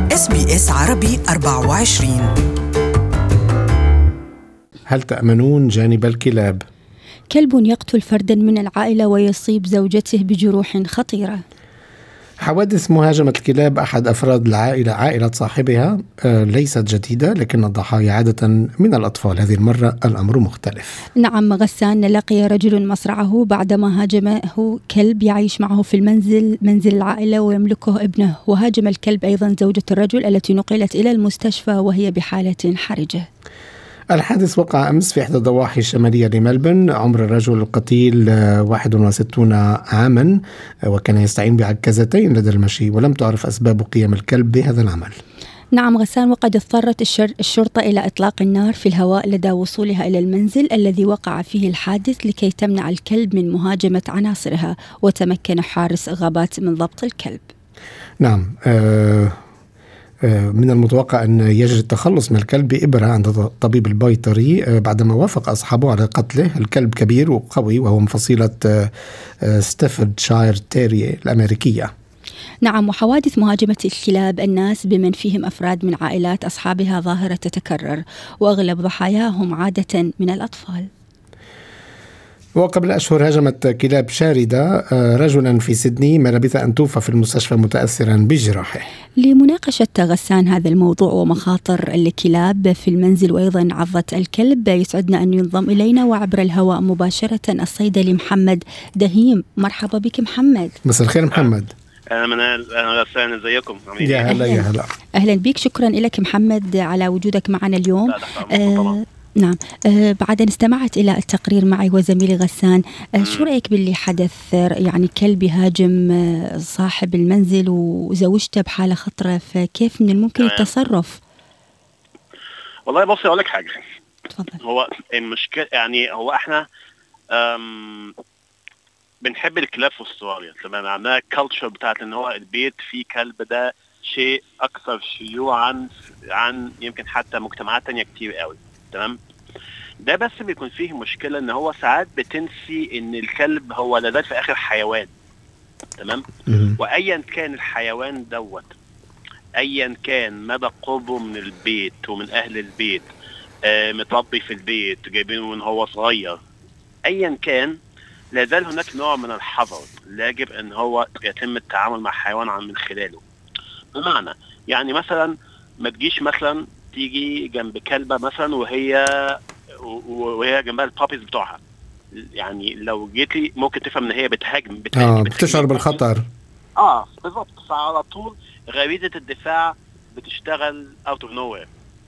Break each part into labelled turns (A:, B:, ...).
A: اس بي اس عربي 24
B: هل تأمنون جانب الكلاب؟
C: كلب يقتل فردا من العائلة ويصيب زوجته بجروح خطيرة
B: حوادث مهاجمة الكلاب أحد أفراد العائلة عائلة صاحبها آه، ليست جديدة لكن الضحايا عادة من الأطفال هذه المرة الأمر مختلف
C: نعم غسان لقي رجل مصرعه بعدما هاجمه كلب يعيش معه في المنزل منزل العائلة ويملكه ابنه وهاجم الكلب أيضا زوجة الرجل التي نقلت إلى المستشفى وهي بحالة حرجة
B: الحادث وقع أمس في إحدى الضواحي الشمالية لملبن عمر الرجل القتيل آه، 61 عاما آه، وكان يستعين بعكازتين لدى المشي ولم تعرف أسباب قيام الكلب بهذا العمل
C: نعم غسان وقد اضطرت الشر الشرطة إلى إطلاق النار في الهواء لدى وصولها إلى المنزل الذي وقع فيه الحادث لكي تمنع الكلب من مهاجمة عناصرها وتمكن حارس غابات من ضبط الكلب
B: نعم آه آه، من المتوقع أن يجري التخلص من الكلب بإبرة عند الطبيب البيطري آه، بعدما وافق أصحابه على قتله الكلب كبير وقوي وهو من فصيلة آه، آه، ستافردشاير تيري الأمريكية
C: نعم وحوادث مهاجمة الكلاب الناس بمن فيهم أفراد من عائلات أصحابها ظاهرة تتكرر وأغلب ضحاياهم عادة من الأطفال
B: وقبل أشهر هاجمت كلاب شاردة آه، رجلا في سيدني ما لبث أن توفى في المستشفى متأثرا بجراحه
C: لمناقشة غسان هذا الموضوع ومخاطر الكلاب في المنزل وأيضا عضة الكلب يسعدنا أن ينضم إلينا وعبر الهواء مباشرة الصيدلي محمد دهيم مرحبا بك محمد
B: مساء الخير محمد
D: انا منال انا غسان ازيكم عاملين
B: يا
D: ايه؟
B: هلا يا هلا
C: أهلا بك شكرا لك محمد على وجودك معنا اليوم
D: لا، تحت أمركم طبعا.
C: نعم آه بعد أن استمعت إلى التقرير معي وزميلي غسان آه شو رأيك باللي حدث آه، يعني كلب يهاجم آه صاحب المنزل وزوجته بحالة خطرة فكيف من الممكن
D: تمام.
C: التصرف
D: والله بصي اقول لك حاجه
C: تفضل
D: هو المشكله يعني هو احنا أم بنحب الكلاب في استراليا تمام عندنا الكالتشر بتاعت ان هو البيت فيه كلب ده شيء اكثر شيوعا عن يمكن حتى مجتمعات تانية كتير قوي تمام ده بس بيكون فيه مشكله ان هو ساعات بتنسي ان الكلب هو لذات في اخر حيوان تمام
B: مهم.
D: وايا كان الحيوان دوت ايا كان مدى قربه من البيت ومن اهل البيت آه متربي في البيت جايبينه من هو صغير ايا كان لا زال هناك نوع من الحذر لا يجب ان هو يتم التعامل مع حيوان عن من خلاله بمعنى يعني مثلا ما تجيش مثلا تيجي جنب كلبه مثلا وهي وهي جنبها البابيز بتوعها يعني لو جيتي ممكن تفهم ان هي بتهاجم بتهاجم
B: آه
D: بتهاجم
B: بتشعر بالخطر
D: اه بالظبط فعلى طول غريزه الدفاع بتشتغل اوت اوف نو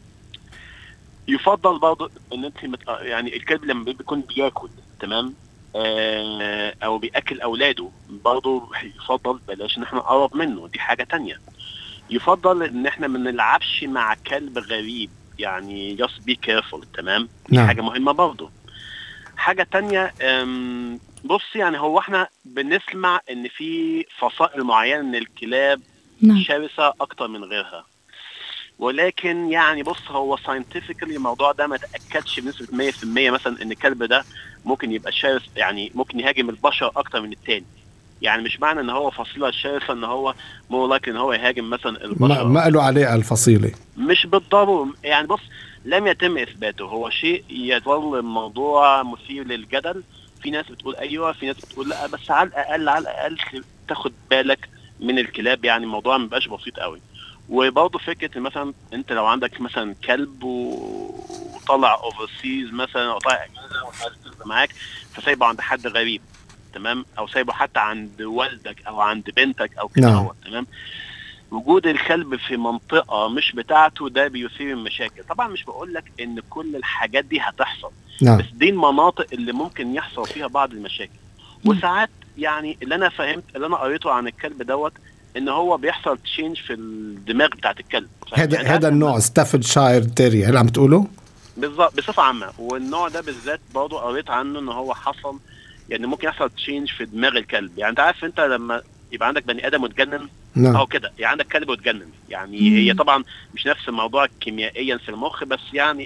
D: يفضل برضه ان انت مت... آه، يعني الكلب لما بيكون بياكل تمام آه او بياكل اولاده برضه يفضل بلاش ان احنا نقرب منه دي حاجه تانية يفضل ان احنا ما نلعبش مع كلب غريب يعني just be careful تمام دي
B: نعم.
D: حاجه مهمه برضه حاجه تانية أم، بص يعني هو احنا بنسمع ان في فصائل معينه من الكلاب
C: نعم
D: شرسه اكتر من غيرها ولكن يعني بص هو ساينتفكلي الموضوع ده ما تاكدش بنسبه 100% مثلا ان الكلب ده ممكن يبقى شرس يعني ممكن يهاجم البشر اكتر من التاني يعني مش معنى ان هو فصيله شرسه ان هو مو لايك ان هو يهاجم مثلا
B: ما,
D: البشر
B: ما قالوا عليه الفصيلة
D: مش بالضرورة يعني بص لم يتم اثباته هو شيء يظل الموضوع مثير للجدل في ناس بتقول ايوه في ناس بتقول لا بس على الاقل على الاقل تاخد بالك من الكلاب يعني الموضوع ما بقاش بسيط قوي وبرضه فكره إن مثلا انت لو عندك مثلا كلب و- وطلع اوفرسيز مثلا او طالع اجازه وعايز تنزل معاك فسايبه عند حد غريب تمام او سايبه حتى عند والدك او عند بنتك او كده
B: نعم.
D: هو تمام وجود الكلب في منطقه مش بتاعته ده بيثير المشاكل طبعا مش بقول لك ان كل الحاجات دي هتحصل
B: نعم
D: بس دي المناطق اللي ممكن يحصل فيها بعض المشاكل
C: مم.
D: وساعات يعني اللي انا فهمت اللي انا قريته عن الكلب دوت ان هو بيحصل تشينج في الدماغ بتاعت الكلب
B: هذا
D: يعني
B: هذا النوع ستافردشاير تيري هل عم تقولوا؟
D: بالظبط بصفه عامه والنوع ده بالذات برضه قريت عنه ان هو حصل يعني ممكن يحصل تشينج في دماغ الكلب يعني انت عارف انت لما يبقى عندك بني ادم متجنن
B: نعم
D: او كده يعني عندك كلب متجنن يعني
C: مم.
D: هي طبعا مش نفس الموضوع كيميائيا في المخ بس يعني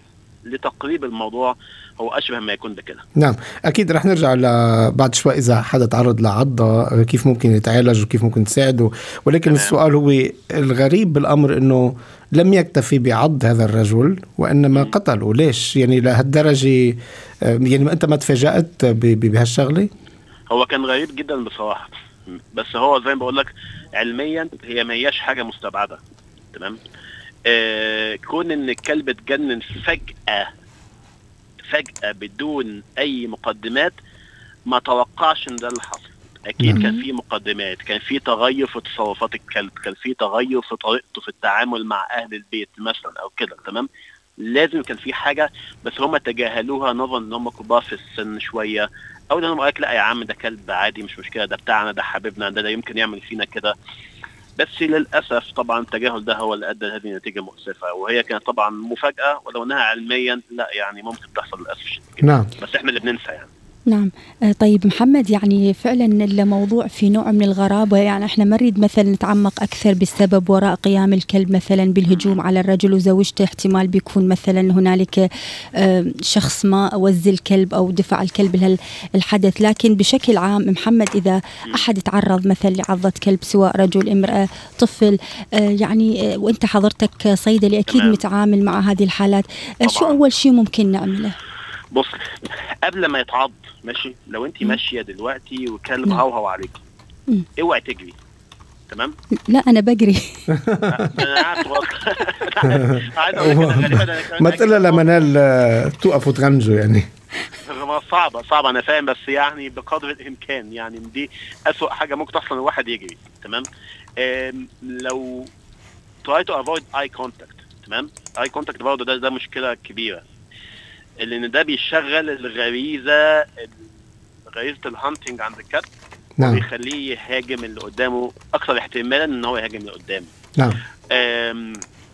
D: لتقريب الموضوع هو اشبه ما يكون بكده
B: نعم اكيد رح نرجع ل- بعد شوي اذا حدا تعرض لعضه كيف ممكن يتعالج وكيف ممكن تساعده ولكن
D: تمام.
B: السؤال هو الغريب بالامر انه لم يكتفي بعض هذا الرجل وانما قتله ليش يعني لهالدرجه آه، يعني ما انت ما تفاجات ب- ب- بهالشغله
D: هو كان غريب جدا بصراحه بس هو زي ما بقول لك علميا هي ما هياش حاجه مستبعده تمام آه كون ان الكلب اتجنن فجاه فجاه بدون اي مقدمات ما توقعش ان ده اللي حصل اكيد
C: نعم.
D: كان في مقدمات كان في تغير في تصرفات الكلب كان في تغير في طريقته في التعامل مع اهل البيت مثلا او كده تمام لازم كان في حاجه بس هم تجاهلوها نظرا ان هم كبار في السن شويه او ان هم قالك لا يا عم ده كلب عادي مش مشكله ده بتاعنا ده حبيبنا ده, ده يمكن يعمل فينا كده بس للاسف طبعا التجاهل ده هو اللي ادى لهذه النتيجه المؤسفه وهي كانت طبعا مفاجاه ولو انها علميا لا يعني ممكن تحصل للاسف الشديد جداً.
B: نعم
D: بس احنا اللي بننسى يعني
C: نعم آه، طيب محمد يعني فعلا الموضوع في نوع من الغرابة يعني احنا ما نريد مثلا نتعمق أكثر بالسبب وراء قيام الكلب مثلا بالهجوم على الرجل وزوجته احتمال بيكون مثلا هنالك آه، شخص ما وز الكلب أو دفع الكلب لهالحدث لكن بشكل عام محمد إذا أحد تعرض مثلا لعضة كلب سواء رجل امرأة طفل آه، يعني آه، وانت حضرتك صيدلي أكيد
D: تمام.
C: متعامل مع هذه الحالات آه، شو
D: طبعاً.
C: أول شيء ممكن نعمله؟
D: بص قبل ما يتعض ماشي لو انت
C: مم.
D: ماشيه دلوقتي وكلب
C: نعم.
D: هوهو عليك
C: مم.
D: اوعي تجري تمام
C: لا أنا بقري
D: انا عارف والله. عايز اقول لك أنا غالبا أنا كمان
B: ما تقول لها لمنال آه، توقف وتغنجوا يعني
D: هو صعبة صعبة أنا فاهم بس يعني بقدر الإمكان يعني دي أسوأ حاجة ممكن تحصل إن الواحد يجري تمام آم، لو try to avoid eye contact تمام eye contact برضه ده ده مشكلة كبيرة لأن ده بيشغل الغريزة غريزة الهانتنج عند الكلب
B: نعم
D: وبيخليه يهاجم اللي قدامه أكثر احتمالا إن هو يهاجم اللي قدامه
B: نعم
D: آم،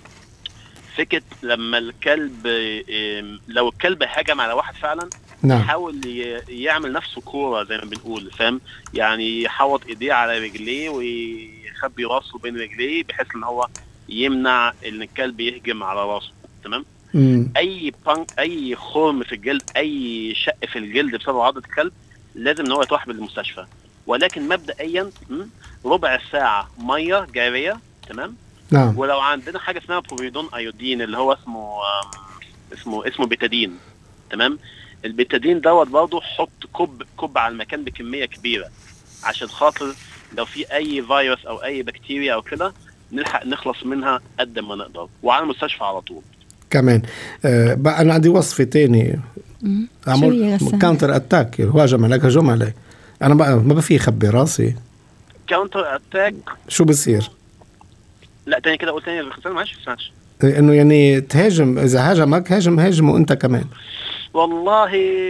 D: فكرة لما الكلب آم، لو الكلب هاجم على واحد فعلا
B: نعم
D: يحاول ي- يعمل نفسه كوره زي ما بنقول فاهم يعني يحوط ايديه على رجليه ويخبي راسه بين رجليه بحيث ان هو يمنع ان الكلب يهجم على راسه تمام
B: مم.
D: اي بانك اي خرم في الجلد اي شق في الجلد بسبب عضه الكلب لازم ان هو يتروح بالمستشفى ولكن مبدئيا م، ربع ساعه ميه جاريه تمام
B: نعم
D: ولو عندنا حاجه اسمها بروفيدون ايودين اللي هو اسمه آم، اسمه اسمه بيتادين تمام البيتادين دوت برضه حط كب كب على المكان بكميه كبيره عشان خاطر لو في اي فيروس او اي بكتيريا او كده نلحق نخلص منها قد ما نقدر وعلى المستشفى على طول
B: كمان آه بقى انا عندي وصفه تانية
C: مم. شو هي
B: عمل
C: غسان؟
B: كاونتر اتاك هاجم عليك هجوم علي انا بقى ما بفي اخبي راسي
D: كاونتر اتاك
B: شو بصير
D: لا تاني كده قول تاني يا غسان معلش ما سمعتش
B: انه يعني تهاجم اذا هاجمك هاجم هاجمه انت كمان
D: والله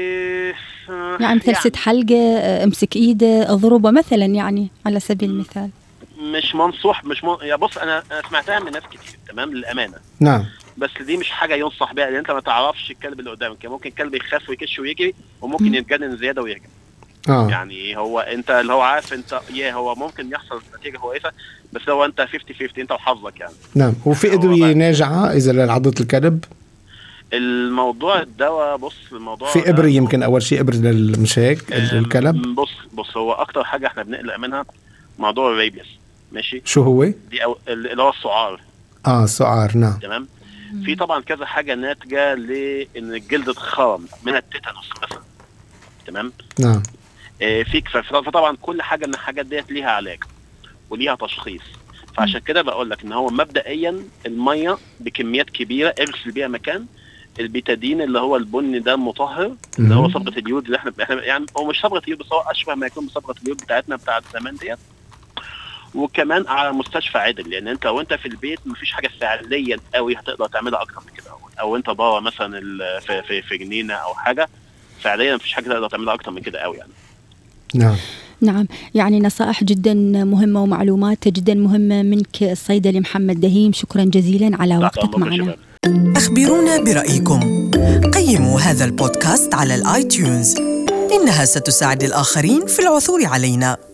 D: آه،
C: يعني مثل حلقة آه، امسك ايده اضربه مثلا يعني على سبيل المثال
D: مش منصوح مش من... يا بص انا انا سمعتها من ناس كتير تمام للامانه
B: نعم
D: بس دي مش حاجه ينصح بيها لان انت ما تعرفش الكلب اللي قدامك يعني ممكن الكلب يخاف ويكش ويجري وممكن
C: مم.
D: يتجنن زياده ويهجم
B: اه
D: يعني هو انت اللي هو عارف انت يا هو ممكن يحصل نتيجه كويسه بس هو انت 50 50 انت وحظك يعني
B: نعم وفي
D: هو
B: ادويه
D: بقى-
B: ناجعه اذا لعضه الكلب
D: الموضوع الدواء بص الموضوع
B: في
D: ده-
B: ابره يمكن اول شيء ابره للمشاك
D: آم،
B: الكلب
D: بص بص هو اكتر حاجه احنا بنقلق منها موضوع الريبيس ماشي
B: شو هو
D: دي أو اللي هو السعار
B: اه سعار نعم
D: تمام في طبعا كذا حاجه ناتجه لان الجلد اتخرم من التيتانوس مثلا تمام
B: نعم
D: آه، في ف- فطبعا كل حاجه من الحاجات ديت ليها علاج وليها تشخيص فعشان كده بقول لك ان هو مبدئيا الميه بكميات كبيره اغسل بيها مكان البيتادين اللي هو البني ده المطهر اللي هو
B: مهم.
D: صبغه اليود اللي احنا احنا يعني هو مش صبغه اليود بس هو اشبه ما يكون بصبغه اليود بتاعتنا بتاعت زمان ديت وكمان على مستشفى عادل لان انت وانت في البيت مفيش حاجه فعليا قوي هتقدر تعملها اكتر من كده او انت بره مثلا ال- في, في, في جنينه او حاجه فعليا مفيش حاجه تقدر تعملها اكتر من كده قوي يعني
B: نعم
C: نعم يعني نصائح جدا مهمة ومعلومات جدا مهمة منك الصيدلي محمد دهيم شكرا جزيلا على
D: تحت
C: وقتك
D: أمرك يا
C: معنا
D: شباب.
A: أخبرونا برأيكم قيموا هذا البودكاست على الآيتيونز إنها ستساعد الآخرين في العثور علينا